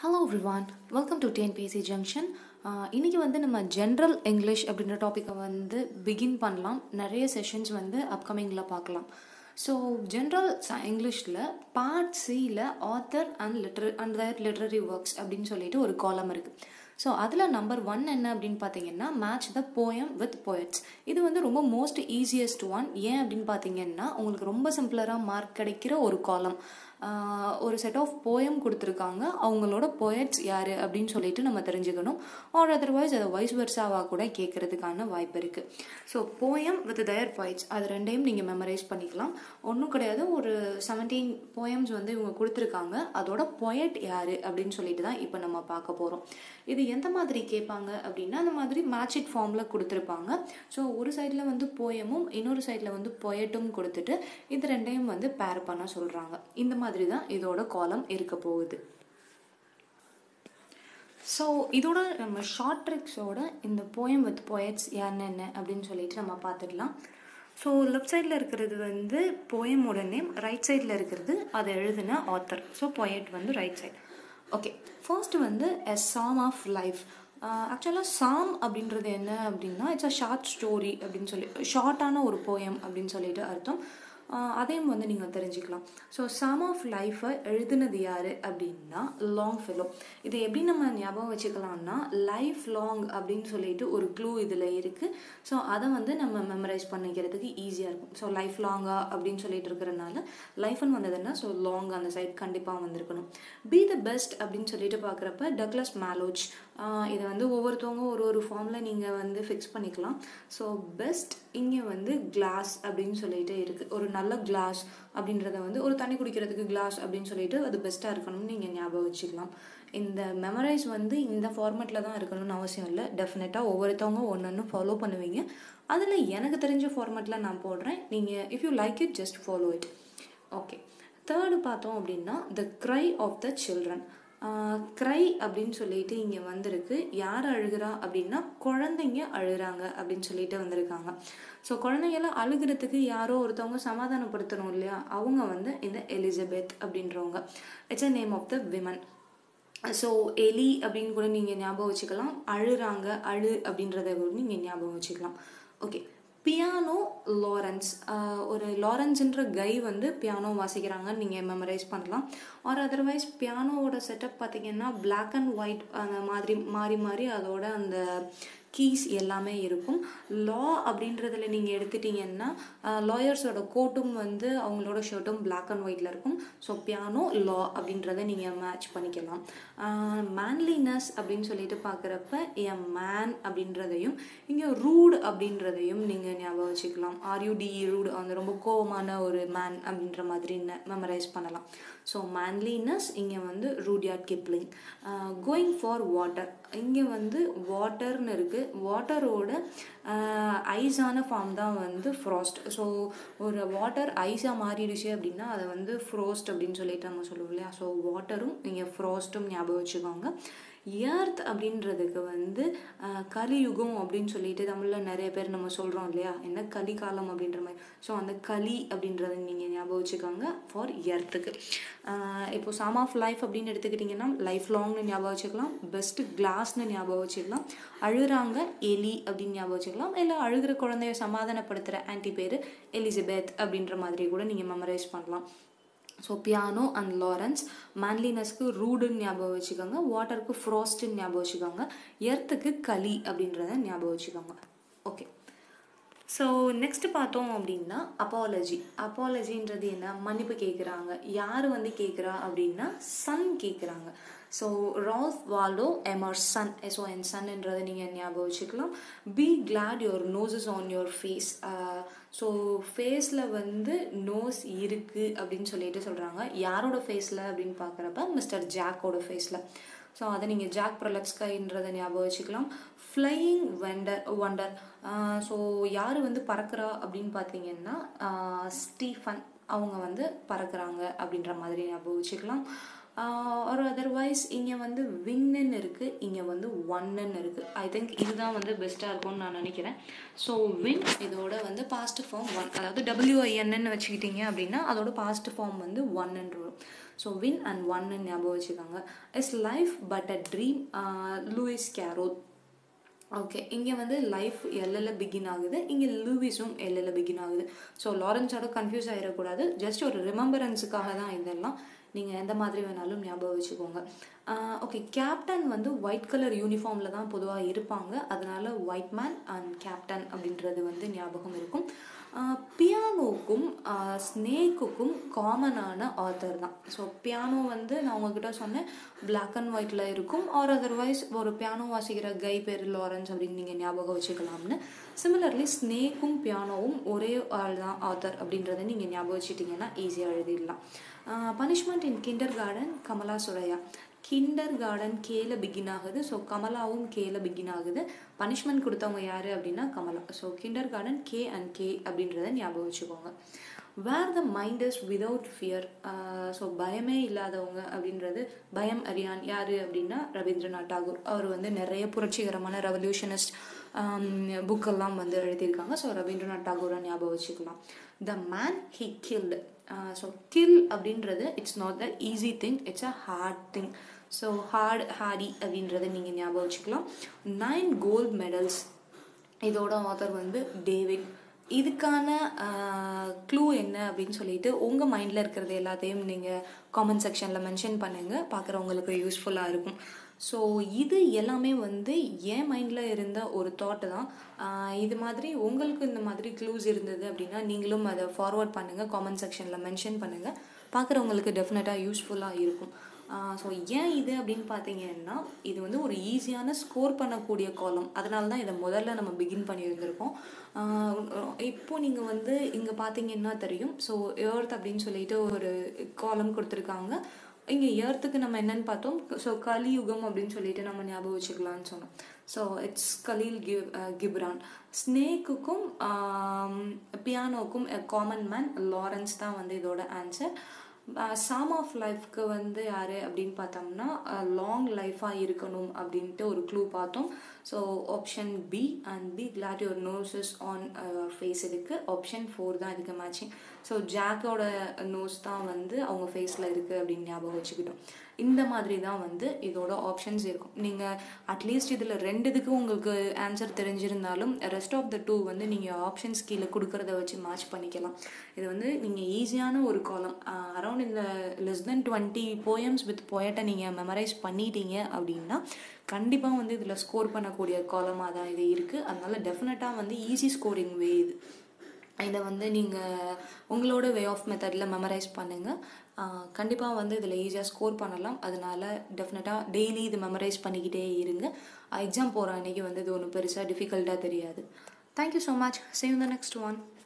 hello everyone welcome to TNPSC junction இன்றைக்கி வந்து நம்ம ஜென்ரல் இங்கிலீஷ் அப்படின்ற டாப்பிக்கை வந்து பிகின் பண்ணலாம் நிறைய செஷன்ஸ் வந்து அப்கமிங்கில் பார்க்கலாம் ஸோ ஜென்ரல் இங்கிலீஷில் பார்ட் சியில் author and literature and their literary works அப்படின்னு சொல்லிட்டு ஒரு காலம் இருக்குது ஸோ அதில் நம்பர் ஒன் என்ன அப்படின்னு பார்த்தீங்கன்னா match the poem with poets இது வந்து ரொம்ப மோஸ்ட் ஈஸியஸ்ட் ஒன் ஏன் அப்படின்னு பார்த்தீங்கன்னா உங்களுக்கு ரொம்ப சிம்பிளராக மார்க் கிடைக்கிற ஒரு காலம் ஒரு செட் ஆஃப் போயம் கொடுத்துருக்காங்க அவங்களோட போயட்ஸ் யார் அப்படின்னு சொல்லிட்டு நம்ம தெரிஞ்சுக்கணும் ஆர் அதர்வைஸ் அதை வைஸ் வர்ஸாவாக கூட கேட்கறதுக்கான வாய்ப்பு இருக்குது so poem with their poets அது ரெண்டையும் நீங்கள் மெமரைஸ் பண்ணிக்கலாம் ஒன்றும் கிடையாது ஒரு செவன்டீன் போயம்ஸ் வந்து இவங்க கொடுத்துருக்காங்க அதோட பொயட் யார் அப்படின்னு சொல்லிட்டு தான் இப்போ நம்ம பார்க்க போகிறோம் இது எந்த மாதிரி கேட்பாங்க அப்படின்னா அந்த மாதிரி மேட்ச் இட் ஃபார்மில் கொடுத்துருப்பாங்க ஸோ ஒரு சைடில் வந்து போயமும் இன்னொரு சைடில் வந்து பொயட்டும் கொடுத்துட்டு இது ரெண்டையும் வந்து பேர் பண்ண சொல்கிறாங்க இந்த மாதிரி தான் இதோட காலம் இருக்க போகுது ஸோ இதோட நம்ம ஷார்ட் ட்ரிக்ஸோட இந்த போயம் வித் போயட்ஸ் என்னென்ன அப்படின்னு சொல்லிட்டு நம்ம பார்த்துடலாம் ஸோ லெஃப்ட் சைடில் இருக்கிறது வந்து போயமோட நேம் ரைட் சைடில் இருக்கிறது அதை எழுதின ஆத்தர் ஸோ பொயட் வந்து ரைட் சைட் ஓகே ஃபர்ஸ்ட் வந்து எ சாம் ஆஃப் லைஃப் ஆக்சுவலாக சாம் அப்படின்றது என்ன அப்படின்னா இட்ஸ் அ ஷார்ட் ஸ்டோரி அப்படின்னு சொல்லி ஷார்ட்டான ஒரு போயம் அப்படின்னு சொல்லிட்டு அர்த்தம் அதையும் வந்து நீங்கள் தெரிஞ்சுக்கலாம் ஸோ சம் ஆஃப் லைஃப்பை எழுதுனது யார் அப்படின்னா லாங் ஃபெலோ இதை எப்படி நம்ம ஞாபகம் வச்சுக்கலாம்னா லைஃப் லாங் அப்படின்னு சொல்லிட்டு ஒரு க்ளூ இதில் இருக்குது ஸோ அதை வந்து நம்ம மெமரைஸ் பண்ணிக்கிறதுக்கு ஈஸியாக இருக்கும் ஸோ லைஃப் லாங்கா அப்படின்னு சொல்லிட்டு இருக்கிறனால லைஃப்னு வந்ததுன்னா ஸோ லாங் அந்த சைட் கண்டிப்பாக வந்திருக்கணும் பி த பெஸ்ட் அப்படின்னு சொல்லிட்டு பார்க்குறப்ப டக்லஸ் மேலோச் இதை வந்து ஒவ்வொருத்தவங்க ஒரு ஒரு ஃபார்மில் நீங்கள் வந்து ஃபிக்ஸ் பண்ணிக்கலாம் ஸோ பெஸ்ட் இங்கே வந்து கிளாஸ் அப்படின்னு சொல்லிட்டு இருக்குது ஒரு நல்ல கிளாஸ் அப்படின்றத வந்து ஒரு தண்ணி குடிக்கிறதுக்கு கிளாஸ் அப்படின்னு சொல்லிட்டு அது பெஸ்ட்டாக இருக்கணும்னு நீங்கள் ஞாபகம் வச்சுக்கலாம் இந்த மெமரைஸ் வந்து இந்த ஃபார்மேட்டில் தான் இருக்கணும்னு அவசியம் இல்லை டெஃபினட்டாக ஒவ்வொருத்தவங்க ஒன்று ஒன்று ஃபாலோ பண்ணுவீங்க அதில் எனக்கு தெரிஞ்ச ஃபார்மேட்டில் நான் போடுறேன் நீங்கள் if you like it just follow it okay third பார்த்தோம் அப்படின்னா the cry of the children cry அப்படின்னு சொல்லிட்டு இங்கே வந்திருக்கு யார் அழுகிறா அப்படின்னா குழந்தைங்க அழுகிறாங்க அப்படின்னு சொல்லிட்டு வந்திருக்காங்க ஸோ குழந்தைங்களாம் அழுகிறதுக்கு யாரோ ஒருத்தவங்க சமாதானப்படுத்தணும் இல்லையா அவங்க வந்து இந்த எலிசபெத் அப்படின்றவங்க it's a name of the women so Eli அப்படின்னு கூட நீங்கள் ஞாபகம் வச்சுக்கலாம் அழுறாங்க அழு அப்படின்றத கூட நீங்கள் ஞாபகம் வச்சுக்கலாம் ஓகே பியானோ லாரன்ஸ் ஒரு லாரன்ஸ்ன்ற கை வந்து பியானோ வாசிக்கிறாங்கன்னு நீங்கள் மெமரைஸ் பண்ணலாம் ஆர் அதர்வைஸ் பியானோவோட செட்டப் பார்த்தீங்கன்னா பிளாக் அண்ட் ஒயிட் அந்த மாதிரி மாறி மாறி அதோட அந்த கீஸ் எல்லாமே இருக்கும் லா அப்படின்றதுல நீங்கள் எடுத்துட்டீங்கன்னா லாயர்ஸோட கோட்டும் வந்து அவங்களோட ஷர்ட்டும் பிளாக் அண்ட் ஒயிட்டில் இருக்கும் ஸோ பியானோ லா அப்படின்றத நீங்கள் மேட்ச் பண்ணிக்கலாம் மேன்லினஸ் அப்படின்னு சொல்லிட்டு பார்க்குறப்ப என் மேன் அப்படின்றதையும் இங்கே ரூட் அப்படின்றதையும் நீங்கள் ஞாபகம் வச்சுக்கலாம் ஆர்யூடி ரூட் அந்த ரொம்ப கோவமான ஒரு மேன் அப்படின்ற மாதிரி மெமரைஸ் பண்ணலாம் ஸோ மேன்லினஸ் இங்கே வந்து Rudyard Kipling going for water இங்கே வந்து வாட்டர்னு இருக்குது வாட்டரோட ஐஸான ஃபார்ம் தான் வந்து ஃப்ராஸ்ட் ஸோ ஒரு வாட்டர் ஐஸாக மாறிடுச்சு அப்படின்னா அதை வந்து ஃப்ரோஸ்ட் அப்படின்னு சொல்லிட்டு நம்ம சொல்லுவோம் இல்லையா ஸோ வாட்டரும் இங்கே ஃப்ராஸ்ட்டும் ஞாபகம் வச்சுக்கோங்க ஏர்த் அப்படின்றதுக்கு வந்து கலியுகம் அப்படின்னு சொல்லிட்டு தமிழில் நிறைய பேர் நம்ம சொல்கிறோம் இல்லையா என்ன கலிகாலம் அப்படின்ற மாதிரி ஸோ அந்த களி அப்படின்றத நீங்கள் ஞாபகம் வச்சுக்கோங்க ஃபார் எர்த்துக்கு இப்போ சாம் ஆஃப் லைஃப் அப்படின்னு எடுத்துக்கிட்டிங்கன்னா லைஃப் லாங்னு ஞாபகம் வச்சுக்கலாம் பெஸ்ட்டு கிளாஸ்னு ஞாபகம் வச்சுக்கலாம் அழுகிறாங்க எலி அப்படின்னு ஞாபகம் வச்சுக்கலாம் இல்லை அழுகிற குழந்தைய சமாதானப்படுத்துகிற ஆன்டி பேர் எலிசபெத் அப்படின்ற மாதிரி கூட நீங்கள் மெமரைஸ் பண்ணலாம் ஸோ பியானோ அண்ட் லாரன்ஸ் மேன்லினஸ்க்கு ரூடுன்னு ஞாபகம் வச்சுக்கோங்க வாட்டருக்கு ஃப்ராஸ்ட்டுன்னு ஞாபகம் வச்சுக்கோங்க எர்த்துக்கு களி அப்படின்றத ஞாபகம் வச்சுக்கோங்க ஓகே ஸோ நெக்ஸ்ட் பார்த்தோம் அப்படின்னா அப்பாலஜி அப்பாலஜின்றது என்ன மன்னிப்பு கேட்குறாங்க யார் வந்து கேட்குறா அப்படின்னா சன் கேட்குறாங்க so Ralph Waldo Emerson so என் சன்ன்றதை நீங்கள் ஞாபகம் வச்சுக்கலாம் be glad your noses on your face so ஃபேஸில் வந்து நோஸ் இருக்குது அப்படின்னு சொல்லிட்டு சொல்கிறாங்க யாரோட ஃபேஸில் அப்படின்னு பார்க்குறப்ப மிஸ்டர் ஜாக்கோட ஃபேஸில் ஸோ அதை நீங்கள் ஜாக் ப்ரொலக்ஸ்கைன்றதை ஞாபகம் வச்சுக்கலாம் ஃப்ளையிங் வெண்டர் ஒண்டர் ஸோ யார் வந்து பறக்கிறா அப்படின்னு பார்த்தீங்கன்னா ஸ்டீஃபன் அவங்க வந்து பறக்கிறாங்க அப்படின்ற மாதிரி ஞாபகம் வச்சுக்கலாம் ஒரு அதர்வைஸ் இங்கே வந்து வின்னு இருக்குது இங்கே வந்து ஒன்னுன்னு இருக்குது ஐ திங்க் இதுதான் வந்து பெஸ்ட்டாக இருக்கும்னு நான் நினைக்கிறேன் ஸோ வின் இதோட வந்து பாஸ்ட் ஃபார்ம் ஒன் அதாவது டபிள்யூஐஎன்னு வச்சுக்கிட்டீங்க அப்படின்னா அதோட பாஸ்ட் ஃபார்ம் வந்து ஒன்னு வரும் ஸோ வின் அண்ட் ஒன்னு ஞாபகம் வச்சுக்கோங்க is life but a dream Lewis Carroll okay இங்கே வந்து லைஃப் எல்லில் பிகின் ஆகுது இங்கே லூவிஸும் எல்லில் பிகின் ஆகுது ஸோ லாரன்ஸோட கன்ஃபியூஸ் ஆகிடக்கூடாது ஜஸ்ட் ஒரு ரிமெம்பரன்ஸுக்காக தான் இதெல்லாம் நீங்கள் எந்த மாதிரி வேணாலும் ஞாபகம் வச்சுக்கோங்க ஓகே கேப்டன் வந்து ஒயிட் கலர் யூனிஃபார்மில் தான் பொதுவாக இருப்பாங்க அதனால ஒயிட் மேன் அண்ட் கேப்டன் அப்படின்றது வந்து ஞாபகம் இருக்கும் பியானோக்கும் ஸ்னேக்குக்கும் காமனான ஆத்தர் தான் ஸோ பியானோ வந்து நான் உங்ககிட்ட சொன்னேன் பிளாக் அண்ட் ஒயிட்டில் இருக்கும் ஆர் அதர்வைஸ் ஒரு பியானோ வாசிக்கிற கை பேர் லாரன்ஸ் அப்படின்னு நீங்கள் ஞாபகம் வச்சுக்கலாம்னு சிமிலர்லி ஸ்னேக்கும் பியானோவும் ஒரே ஆள் தான் ஆத்தர் அப்படின்றத நீங்கள் ஞாபகம் வச்சுட்டிங்கன்னா ஈஸியாக எழுதிடலாம் punishment in kindergarten Kamala Suraiya kindergarten கேல பிகின் ஆகுது ஸோ கமலாவும் கேல பிகின் ஆகுது பனிஷ்மெண்ட் கொடுத்தவங்க யார் அப்படின்னா Kamala so kindergarten K and K அப்படின்றத ஞாபகம் வச்சுக்கோங்க where the mind is without fear so பயமே இல்லாதவங்க அப்படின்றது பயம் அறியான் யார் அப்படின்னா ரவீந்திரநாத் தாகூர் அவர் வந்து நிறைய புரட்சிகரமான ரெவல்யூஷனிஸ்ட் புக்கெல்லாம் வந்து எழுதியிருக்காங்க ஸோ ரவீந்திரநாத் தாகூரை ஞாபகம் வச்சுக்கலாம் the man he killed so kill அப்படின்றது it's not the easy thing it's a hard thing so hard Harry அப்படின்றத நீங்கள் ஞாபகம் வச்சுக்கலாம் நைன் கோல்ட் மெடல்ஸ் இதோட ஆத்தர் வந்து டேவிட் இதுக்கான க்ளூ என்ன அப்படின்னு சொல்லிட்டு உங்கள் மைண்டில் இருக்கிறது எல்லாத்தையும் நீங்கள் காமெண்ட் செக்ஷனில் மென்ஷன் பண்ணுங்கள் பார்க்குறவங்களுக்கு யூஸ்ஃபுல்லாக இருக்கும் ஸோ இது எல்லாமே வந்து என் மைண்டில் இருந்த ஒரு தாட்டு தான் இது மாதிரி உங்களுக்கு இந்த மாதிரி க்ளூஸ் இருந்தது அப்படின்னா நீங்களும் அதை ஃபார்வர்ட் பண்ணுங்கள் காமெண்ட் செக்ஷனில் மென்ஷன் பண்ணுங்கள் பார்க்குறவங்களுக்கு டெஃபினட்டாக யூஸ்ஃபுல்லாக இருக்கும் ஸோ ஏன் இது அப்படின்னு பார்த்தீங்கன்னா இது வந்து ஒரு ஈஸியான ஸ்கோர் பண்ணக்கூடிய காலம் அதனால தான் இதை முதல்ல நம்ம பிகின் பண்ணியிருந்திருக்கோம் இப்போ நீங்கள் வந்து இங்கே பார்த்தீங்கன்னா தெரியும் ஸோ ஏர்த் அப்படின்னு சொல்லிட்டு ஒரு காலம் கொடுத்துருக்காங்க இங்கே ஏர்த்துக்கு நம்ம என்னன்னு பார்த்தோம் ஸோ கலியுகம் அப்படின்னு சொல்லிட்டு நம்ம ஞாபகம் வச்சுக்கலாம்னு சொன்னோம் so it's Khalil give Gibran ஸ்னேக்குக்கும் பியானோக்கும் காமன் மேன் லாரன்ஸ் தான் வந்து இதோட ஆன்சர் சாம் ஆஃப் லைஃப்க்கு வந்து யார் அப்படின்னு பார்த்தோம்னா லாங் லைஃபாக இருக்கணும் அப்படின்ட்டு ஒரு க்ளூ பார்த்தோம் so option B and B glad your noses on face இருக்குது ஆப்ஷன் ஃபோர் தான் இதுக்கு மேட்சிங் ஸோ ஜாக்கோட நோஸ் தான் வந்து அவங்க ஃபேஸில் இருக்குது அப்படின்னு ஞாபகம் வச்சுக்கிட்டோம் இந்த மாதிரி தான் வந்து இதோட ஆப்ஷன்ஸ் இருக்கும் நீங்கள் அட்லீஸ்ட் இதில் ரெண்டு இதுக்கு உங்களுக்கு ஆன்சர் தெரிஞ்சிருந்தாலும் ரெஸ்ட் ஆஃப் த டூ வந்து நீங்கள் ஆப்ஷன்ஸ் கீழே கொடுக்குறத வச்சு மேட்ச் பண்ணிக்கலாம் இது வந்து நீங்கள் ஈஸியான ஒரு காலம் அரௌண்ட் இந்த less then twenty poems with போயட்டை நீங்கள் மெமரைஸ் பண்ணிட்டீங்க அப்படின்னா கண்டிப்பாக வந்து இதில் ஸ்கோர் பண்ணக்கூடிய காலமாக தான் இது இருக்குது அதனால டெஃபினட்டாக வந்து ஈஸி ஸ்கோரிங் வே இது இதை வந்து நீங்கள் உங்களோட வே ஆஃப் மெத்தடில் மெமரைஸ் பண்ணுங்கள் கண்டிப்பாக வந்து இதில் ஈஸியாக ஸ்கோர் பண்ணலாம் அதனால டெஃபினட்டாக டெய்லி இது மெமரைஸ் பண்ணிக்கிட்டே இருங்க எக்ஸாம் போகிற அன்றைக்கி வந்து இது ஒன்றும் பெருசாக டிஃபிகல்ட்டாக தெரியாது thank you so much save the next one